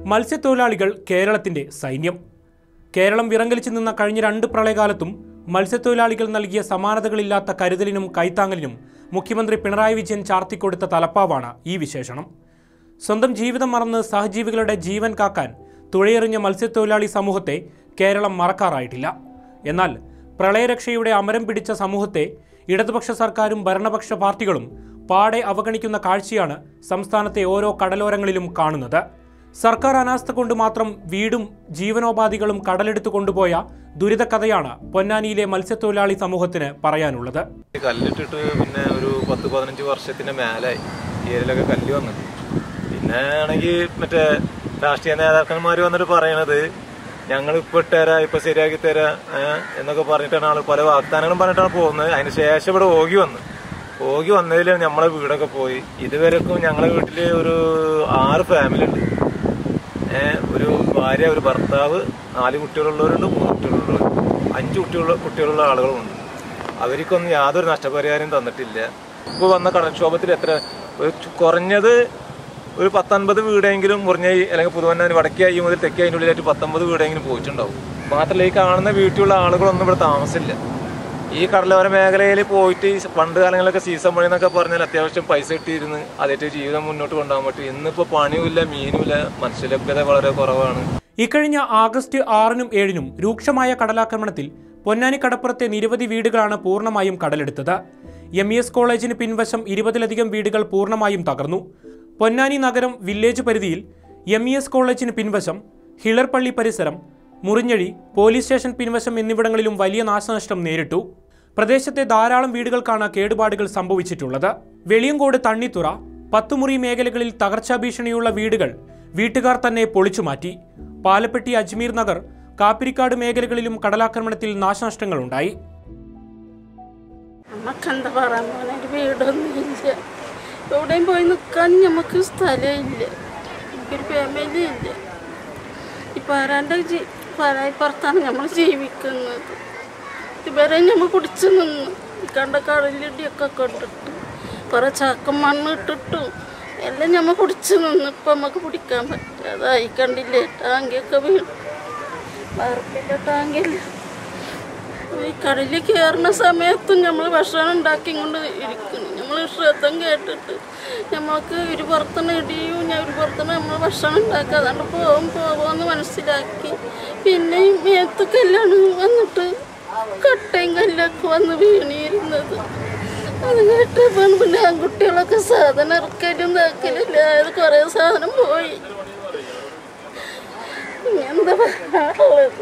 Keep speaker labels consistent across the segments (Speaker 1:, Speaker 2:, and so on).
Speaker 1: മത്സ്യത്തൊഴിലാളികൾ കേരളത്തിന്റെ സൈന്യം കേരളം വിറങ്ങലിച്ചു നിന്ന കഴിഞ്ഞ രണ്ട് പ്രളയകാലത്തും മത്സ്യത്തൊഴിലാളികൾ നൽകിയ സമാനതകളില്ലാത്ത കരുതലിനും കൈത്താങ്ങലിനും മുഖ്യമന്ത്രി പിണറായി വിജയൻ ചാർത്തിക്കൊടുത്ത തലപ്പാവാണ് ഈ വിശേഷണം സ്വന്തം ജീവിതം മറന്ന് സഹജീവികളുടെ ജീവൻ കാക്കാൻ തുഴയെറിഞ്ഞ മത്സ്യത്തൊഴിലാളി സമൂഹത്തെ കേരളം മറക്കാറായിട്ടില്ല എന്നാൽ പ്രളയരക്ഷയുടെ അമരം പിടിച്ച സമൂഹത്തെ ഇടതുപക്ഷ സർക്കാരും ഭരണപക്ഷ പാർട്ടികളും പാടെ അവഗണിക്കുന്ന കാഴ്ചയാണ് സംസ്ഥാനത്തെ ഓരോ കടലോരങ്ങളിലും കാണുന്നത് സർക്കാർ അനാസ്ഥ കൊണ്ട് മാത്രം വീടും ജീവനോപാധികളും കടലെടുത്തു കൊണ്ടുപോയ ദുരിതക്കഥയാണ് പൊന്നാനിയിലെ മത്സ്യത്തൊഴിലാളി സമൂഹത്തിന് പറയാനുള്ളത്
Speaker 2: കല്ലിട്ടിട്ട് പിന്നെ ഒരു പത്ത് പതിനഞ്ച് വർഷത്തിന് മേലായി ഈ ഏരിയയിലൊക്കെ കല്ല് വന്നിട്ട് പിന്നെ ആണെങ്കിൽ മറ്റേ രാഷ്ട്രീയ നേതാക്കന്മാർ വന്നിട്ട് പറയണത് ഞങ്ങൾ ഇപ്പൊ ഇട്ടുതരാ ഇപ്പൊ ശരിയാക്കി തരാ ഏഹ് എന്നൊക്കെ പറഞ്ഞിട്ടാണ് ആള് പല വാഗ്ദാനങ്ങളും പറഞ്ഞിട്ടാണ് പോകുന്നത് അതിന് ശേഷം ഇവിടെ ഓഗി വന്നു ഓഗി വന്നതിൽ നമ്മളെ വീടൊക്കെ പോയി ഇതുവരെക്കും ഞങ്ങളെ വീട്ടില് ഒരു ആറ് ഫാമിലി ഉണ്ട് ഏഹ് ഒരു ഭാര്യ ഒരു ഭർത്താവ് നാല് കുട്ടികളുള്ളവരുണ്ട് മൂന്ന് കുട്ടികളുള്ളവരുണ്ട് അഞ്ച് കുട്ടികളുള്ള കുട്ടികളുള്ള ആളുകളുമുണ്ട് അവർക്കൊന്നും യാതൊരു നഷ്ടപരിഹാരം തന്നിട്ടില്ല ഇപ്പോൾ വന്ന കടൽക്ഷോഭത്തിൽ എത്ര ഒരു ചു- കുറഞ്ഞത് ഒരു പത്തൊൻപത് വീടെങ്കിലും മുറിഞ്ഞ അല്ലെങ്കിൽ പുതുവന്നാൻ വടക്കേ മുതൽ തെക്കേ അതിൻ്റെ ഉള്ളിലായിട്ട് പത്തൊമ്പത് വീടെങ്കിലും പോയിട്ടുണ്ടാവും മാത്രമല്ല ഈ കാണുന്ന വീട്ടിലുള്ള ആളുകളൊന്നും ഇവിടെ താമസമില്ല ഈ കടലോര മേഖലയിൽ പോയിട്ട് ഈ പണ്ട് കാലങ്ങളിലൊക്കെ സീസൺ പണി എന്നൊക്കെ പറഞ്ഞാൽ അത്യാവശ്യം പൈസ കിട്ടിയിരുന്ന് അതേറ്റ് ജീവിതം മുന്നോട്ട് കൊണ്ടുപോകാൻ പറ്റും ഇന്നിപ്പോൾ പണിയുമില്ല മീനുമില്ല മനുഷ്യലഭ്യത വളരെ കുറവാണ്
Speaker 1: ഇക്കഴിഞ്ഞ ആഗസ്റ്റ് ആറിനും ഏഴിനും രൂക്ഷമായ കടലാക്രമണത്തിൽ പൊന്നാനി കടപ്പുറത്തെ നിരവധി വീടുകളാണ് പൂർണ്ണമായും കടലെടുത്തത് എം ഇ എസ് കോളേജിന് പിൻവശം ഇരുപതിലധികം വീടുകൾ പൂർണ്ണമായും തകർന്നു പൊന്നാനി നഗരം വില്ലേജ് പരിധിയിൽ എം ഇ എസ് കോളേജിന് പിൻവശം ഹിളർപള്ളി പരിസരം മുറിഞ്ഞഴി പോലീസ് സ്റ്റേഷൻ പിൻവശം എന്നിവിടങ്ങളിലും വലിയ നാശനഷ്ടം നേരിട്ടു പ്രദേശത്തെ ധാരാളം വീടുകൾക്കാണ് കേടുപാടുകൾ സംഭവിച്ചിട്ടുള്ളത് വെളിയങ്കോട് തണ്ണിത്തുറ പത്തുമുറി മേഖലകളിൽ തകർച്ചാ ഭീഷണിയുള്ള വീടുകൾ വീട്ടുകാർ തന്നെ പൊളിച്ചുമാറ്റി പാലപ്പെട്ടി അജ്മീർ നഗർ കാപ്പിരിക്കാട് മേഖലകളിലും കടലാക്രമണത്തിൽ നാശനഷ്ടങ്ങളുണ്ടായി
Speaker 3: നമുക്കെന്താ പറയാൻ പോലെ ഒരു വീടൊന്നുമില്ല എവിടെയും പോയി നിൽക്കാൻ നമുക്ക് സ്ഥലമില്ല എനിക്കൊരു ഫാമിലി ഇല്ല ഇപ്പം ആരാൻ്റെ ജീ പരായി പുറത്താണ് നമ്മൾ ജീവിക്കുന്നത് ഇതുവരെ നമ്മൾ പിടിച്ചു നിന്ന് ഈ കണ്ട കടലിടിയൊക്കെ കണ്ടിട്ട് കുറേ ചാക്കം മണ്ണ് ഇട്ടിട്ടു എല്ലാം നമ്മൾ പിടിച്ചു നിന്ന് ഇപ്പം നമുക്ക് പിടിക്കാൻ പറ്റാതായി കണ്ടില്ലേ ടാങ്കിയൊക്കെ വീണു വാർപ്പില്ല ടാങ്കില്ല ഈ കടലിൽ കയറുന്ന സമയത്തും നമ്മൾ ഭക്ഷണം ഉണ്ടാക്കി കൊണ്ട് ഇരിക്കുന്നു നമ്മൾ ശ്രദ്ധം കേട്ടിട്ട് നമ്മൾക്ക് ഒരു പുറത്തുനിന്ന് ഇടിയും ഞാൻ ഒരു പുറത്തുനിന്ന് നമ്മൾ ഭക്ഷണം ഉണ്ടാക്കുക അതുകൊണ്ട് പോകും പോകുമെന്ന് മനസ്സിലാക്കി പിന്നെയും മേത്ത് കല്ലാണ് വന്നിട്ട് കട്ടയും കല്ലൊക്കെ വന്ന് വീണിരുന്നത് അത് കേട്ടപ്പോൾ പിന്നെ ആൺകുട്ടികളൊക്കെ സാധനം ഇറക്കലും ഇതാക്കലില്ല അത് കുറേ സാധനം പോയി ഇനി എന്താ പറയാനുള്ളത്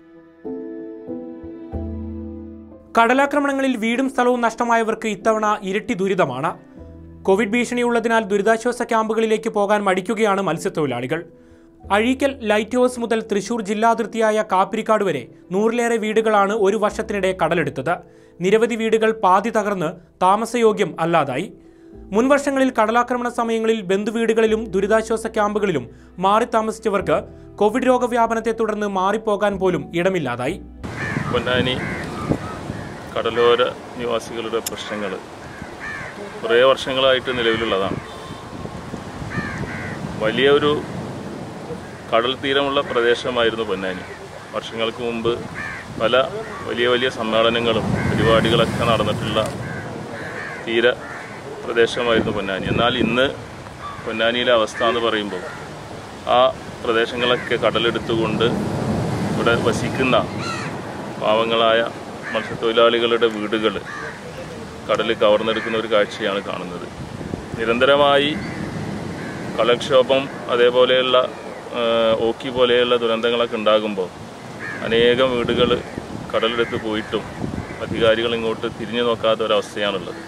Speaker 1: കടലാക്രമണങ്ങളിൽ വീടും സ്ഥലവും നഷ്ടമായവർക്ക് ഇത്തവണ ഇരട്ടി ദുരിതമാണ് കോവിഡ് ഭീഷണിയുള്ളതിനാൽ ദുരിതാശ്വാസ ക്യാമ്പുകളിലേക്ക് പോകാൻ മടിക്കുകയാണ് മത്സ്യത്തൊഴിലാളികൾ അഴീക്കൽ ലൈറ്റ് ഹൗസ് മുതൽ തൃശൂർ ജില്ലാതിർത്തിയായ കാപ്പിരിക്കാട് വരെ നൂറിലേറെ വീടുകളാണ് ഒരു വർഷത്തിനിടെ കടലെടുത്തത് നിരവധി വീടുകൾ പാതി തകർന്ന് താമസയോഗ്യം അല്ലാതായി മുൻവർഷങ്ങളിൽ കടലാക്രമണ സമയങ്ങളിൽ ബന്ധുവീടുകളിലും ദുരിതാശ്വാസ ക്യാമ്പുകളിലും മാറി താമസിച്ചവർക്ക് കോവിഡ് രോഗവ്യാപനത്തെ തുടർന്ന് മാറിപ്പോകാൻ പോലും ഇടമില്ലാതായി
Speaker 4: പൊന്നാനി കടലോര നിവാസികളുടെ പ്രശ്നങ്ങൾ കുറേ വർഷങ്ങളായിട്ട് നിലവിലുള്ളതാണ് വലിയ ഒരു കടൽ തീരമുള്ള പ്രദേശമായിരുന്നു പൊന്നാനി വർഷങ്ങൾക്ക് മുമ്പ് പല വലിയ വലിയ സമ്മേളനങ്ങളും പരിപാടികളൊക്കെ നടന്നിട്ടുള്ള തീര പ്രദേശമായിരുന്നു പൊന്നാനി എന്നാൽ ഇന്ന് പൊന്നാനിയിലെ അവസ്ഥ എന്ന് പറയുമ്പോൾ ആ പ്രദേശങ്ങളൊക്കെ കടലെടുത്തുകൊണ്ട് ഇവിടെ വസിക്കുന്ന പാവങ്ങളായ മത്സ്യത്തൊഴിലാളികളുടെ വീടുകൾ കടൽ കവർന്നെടുക്കുന്ന ഒരു കാഴ്ചയാണ് കാണുന്നത് നിരന്തരമായി കടൽക്ഷോഭം അതേപോലെയുള്ള ആ, ഓക്കി പോലെയുള്ള ദുരന്തങ്ങളൊക്കെ ഉണ്ടാകുമ്പോൾ അനേകം വീടുകൾ കടലെടുത്ത് പോയിട്ടും അധികാരികൾ ഇങ്ങോട്ട് തിരിഞ്ഞു നോക്കാത്ത ഒരവസ്ഥയാണുള്ളത്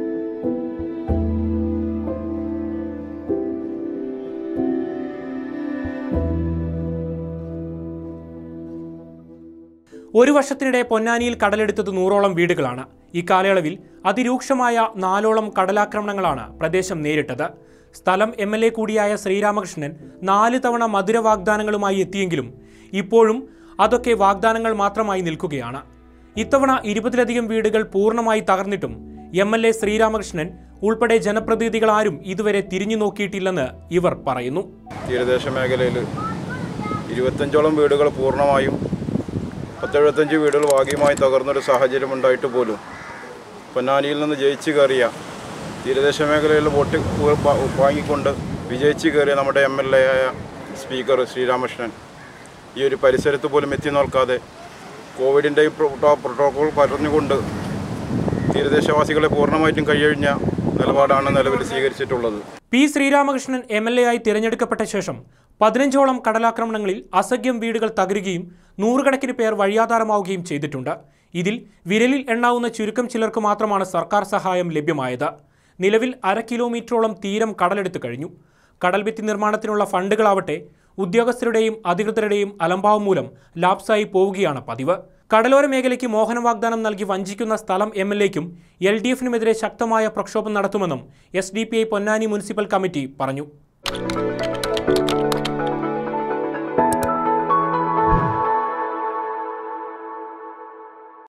Speaker 1: ഒരു വർഷത്തിനിടെ പൊന്നാനിയിൽ കടലെടുത്തത് നൂറോളം വീടുകളാണ് ഈ കാലയളവിൽ അതിരൂക്ഷമായ നാലോളം കടലാക്രമണങ്ങളാണ് പ്രദേശം നേരിട്ടത് സ്ഥലം എം എൽ എ കൂടിയായ ശ്രീരാമകൃഷ്ണൻ നാല് തവണ മധുര വാഗ്ദാനങ്ങളുമായി എത്തിയെങ്കിലും ഇപ്പോഴും അതൊക്കെ വാഗ്ദാനങ്ങൾ മാത്രമായി നിൽക്കുകയാണ് ഇത്തവണ ഇരുപതിലധികം വീടുകൾ പൂർണ്ണമായി തകർന്നിട്ടും എം എൽ എ ശ്രീരാമകൃഷ്ണൻ ഉൾപ്പെടെ ജനപ്രതിനിധികൾ ആരും ഇതുവരെ തിരിഞ്ഞു നോക്കിയിട്ടില്ലെന്ന് ഇവർ പറയുന്നു
Speaker 5: തീരദേശ മേഖലയിൽ ഇരുപത്തഞ്ചോളം വീടുകൾ പൂർണ്ണമായും പത്തെഴുപത്തഞ്ച് വീടുകൾ ഭാഗികമായി തകർന്നൊരു സാഹചര്യം ഉണ്ടായിട്ട് പോലും പൊന്നാനിയിൽ നിന്ന് ജയിച്ചു കയറിയ തീരദേശ മേഖലയിൽ വോട്ട് പു- പ- വാങ്ങിക്കൊണ്ട് വിജയിച്ചു കയറിയ നമ്മുടെ എം എൽ എ ആയ സ്പീക്കർ ശ്രീരാമകൃഷ്ണൻ ഈ ഒരു പരിസരത്ത് പോലും എത്തി നോക്കാതെ കോവിഡിൻ്റെ ഈ പ്രോട്ടോ- പ്രോട്ടോകോൾ പറഞ്ഞുകൊണ്ട് തീരദേശവാസികളെ പൂർണ്ണമായിട്ടും കൈയഴിഞ്ഞ നിലപാടാണ് നിലവിൽ സ്വീകരിച്ചിട്ടുള്ളത്
Speaker 1: P Sreeramakrishnan M L A ആയി തിരഞ്ഞെടുക്കപ്പെട്ട ശേഷം പതിനഞ്ചോളം കടലാക്രമണങ്ങളിൽ അസംഖ്യം വീടുകൾ തകരുകയും നൂറുകണക്കിന് പേർ വഴിയാധാരമാവുകയും ചെയ്തിട്ടുണ്ട് ഇതിൽ വിരലിൽ എണ്ണാവുന്ന ചുരുക്കം ചിലർക്ക് മാത്രമാണ് സർക്കാർ സഹായം ലഭ്യമായത് നിലവിൽ അര കിലോമീറ്ററോളം തീരം കടലെടുത്തു കഴിഞ്ഞു കടൽഭിത്തി നിർമ്മാണത്തിനുള്ള ഫണ്ടുകളാവട്ടെ ഉദ്യോഗസ്ഥരുടെയും അധികൃതരുടെയും അലംഭാവം മൂലം ലാപ്സായി പോവുകയാണ് പതിവ് കടലോര മേഖലയ്ക്ക് മോഹന വാഗ്ദാനം നൽകി വഞ്ചിക്കുന്ന സ്ഥലം എം എൽ എക്കും എൽ ഡി എഫിനുമെതിരെ ശക്തമായ പ്രക്ഷോഭം നടത്തുമെന്നും S D P I Ponnani municipal committee പറഞ്ഞു